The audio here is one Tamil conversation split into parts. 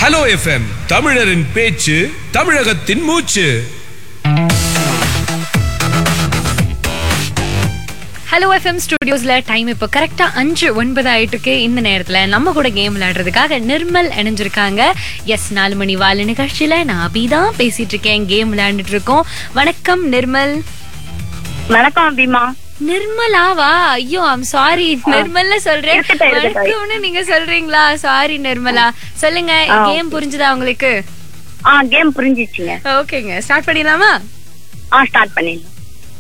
ஹலோ எஃப்எம் தமிழரின் பேச்சு தமிழகத்தின் மூச்சு ஹலோ எஃப்எம் ஸ்டுடியோஸ்ல டைம் இப்போ கரெக்டா அஞ்சு ஒன்பது ஆயிட்டு இருக்கு இந்த நேரத்துல நம்ம கூட கேம் விளையாடுறதுக்காக நிர்மல் இணைஞ்சிருக்காங்க எஸ் நாலு மணி வாழ நிகழ்ச்சியில நான் அபி தான் பேசிட்டு இருக்கேன் கேம் விளையாண்டுட்டு இருக்கோம் வணக்கம் நிர்மல் வணக்கம் அபிமா நிர்மலாவா ஐயோ ஐம் சாரி நிர்மல்ல சொல்றேன் இருக்கட்டும், இருக்கட்டும். வணக்கம்னு நீங்க சொல்றீங்களா சாரி நிர்மலா சொல்லுங்க ஆ. கேம் புரிஞ்சுதா உங்களுக்கு ஆ கேம் புரிஞ்சிச்சுங்க ஓகேங்க ஸ்டார்ட் பண்ணிடலாமா ஆ ஸ்டார்ட் பண்ணிடலாம்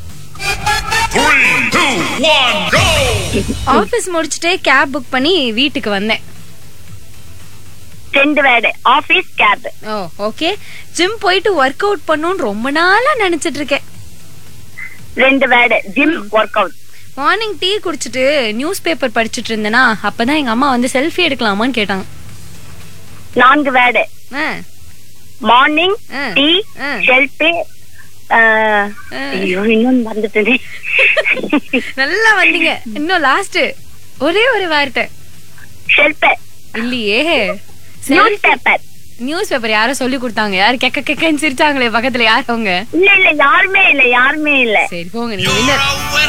ஆபீஸ் முடிச்சுட்டு கேப் புக் பண்ணி வீட்டுக்கு வந்தேன் ரெண்டு word office cab oh okay gym போயிட்டு ஒர்க் அவுட் பண்ணணும்னு ரொம்ப நாளா நினைச்சிட்டு இருக்கேன் ரெண்டு word gym work out morning tea குடிச்சிட்டு நியூஸ் பேப்பர் படிச்சிட்டு இருந்தேனா அப்பதான் எங்க அம்மா வந்து செல்ஃபி எடுக்கலாமான்னு கேட்டாங்க நான்கு வேர்டு ஆ, மார்னிங் ஆ, டீ ஆ. ஷெல்ஃபு ஐயோ இன்னொன்னு மறந்துட்டேனே நல்லா வந்தீங்க இன்னும் லாஸ்ட் ஒரே ஒரு வார்த்தை ஷெல்ஃபு இல்லையே நியூஸ் பேப்பர் நியூஸ் பேப்பர் யாரோ சொல்லி கொடுத்தாங்க யாரு கெக்க கெக்கன்னு சிரிச்சாங்களே பக்கத்துல யார் அவங்க இல்ல இல்ல யாருமே இல்ல யாருமே இல்ல சரி போங்க நீங்க winner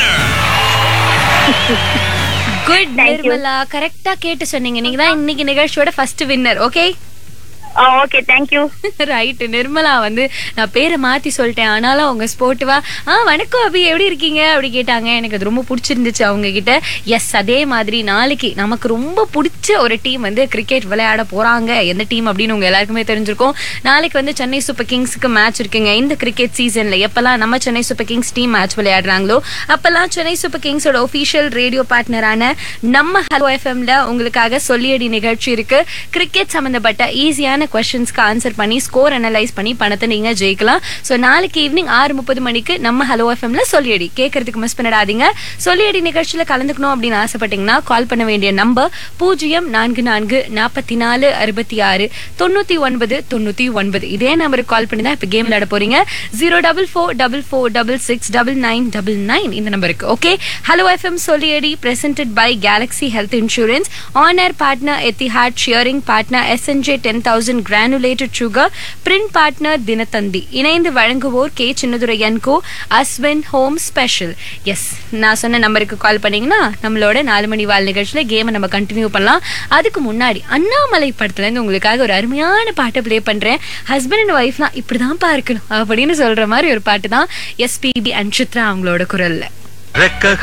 good Thank you. Nirmala கரெக்டா கேட்டு சொன்னீங்க நீங்க தான் இன்னைக்கு நிகழ்ச்சியோட first winner okay okay thank you right Nirmala வந்து நான் பேரை மாத்தி சொல்லிட்டேன் ஆனாலும் அவங்க ஸ்போர்ட்டிவா ஆ வணக்கம் அபி எப்படி இருக்கீங்க அப்படி கேட்டாங்க எனக்கு அது ரொம்ப பிடிச்சிருந்துச்சு அவங்க கிட்ட எஸ் அதே மாதிரி நாளைக்கு நமக்கு ரொம்ப பிடிச்ச ஒரு டீம் வந்து கிரிக்கெட் விளையாட போறாங்க எந்த டீம் அப்படின்னு உங்க எல்லாருக்குமே தெரிஞ்சிருக்கும் நாளைக்கு வந்து சென்னை சூப்பர் கிங்ஸ்க்கு மேட்ச் இருக்குங்க இந்த கிரிக்கெட் சீசன்ல எப்பெல்லாம் நம்ம Chennai super kings team match விளையாடுறாங்களோ அப்பெல்லாம் சென்னை சூப்பர் கிங்ஸோட ஒபிஷியல் ரேடியோ பார்ட்னரான நம்ம ஹலோ எஃப்எம்ல உங்களுக்காக சொல்லியடி நிகழ்ச்சி இருக்கு கிரிக்கெட் சம்பந்தப்பட்ட ஈஸியான கொஸ்டின்ஸ்க்கு ஆன்சர் பண்ணி ஸ்கோர் அனலைஸ் பண்ணி பணத்தை நீங்க ஜெயிக்கலாம் ஸோ நாளைக்கு ஈவினிங் ஆறு முப்பது மணிக்கு நம்ம ஹலோ எஃப்எம்ல சொல்லியடி கேட்கறதுக்கு மிஸ் பண்ணிடாதீங்க சொல்லியடி நிகழ்ச்சியில கலந்துக்கணும் அப்படின்னு ஆசைப்பட்டீங்கன்னா கால் பண்ண வேண்டிய நம்பர் பூஜ்ஜியம் நான்கு நான்கு நாற்பத்தி நாலு அறுபத்தி ஆறு தொண்ணூத்தி ஒன்பது தொண்ணூத்தி ஒன்பது இதே நம்பருக்கு கால் பண்ணி தான் இப்போ கேம் விளையாட போறீங்க zero double four double four double six double nine double nine இந்த நம்பருக்கு ஓகே ஹலோ எஃப்எம் சொல்லியடி presented by Galaxy Health Insurance, on air partner Etihad, cheering partner SNJ 10000 granulated sugar, print partner Dinathanthi இணைந்து வழங்குவோர் கே சின்னதுரை என்கோ அஸ்வின் ஹோம் ஸ்பெஷல் எஸ் நான் சொன்ன நம்பருக்கு கால் பண்ணீங்கன்னா நம்மளோட நாலு மணி வாழ் நிகழ்ச்சியில கேமை நம்ம கண்டினியூ பண்ணலாம் அதுக்கு முன்னாடி அண்ணாமலை படத்துல இருந்து உங்களுக்காக ஒரு அருமையான பாட்டை ப்ளே பண்றேன் ஹஸ்பண்ட் அண்ட் ஒய்ஃப்னா இப்படிதான் பார்க்கணும் அப்படின்னு சொல்ற மாதிரி ஒரு பாட்டு தான் எஸ்பிபி அண்ட் சித்ரா அவங்களோட குரல்ல ரெக்க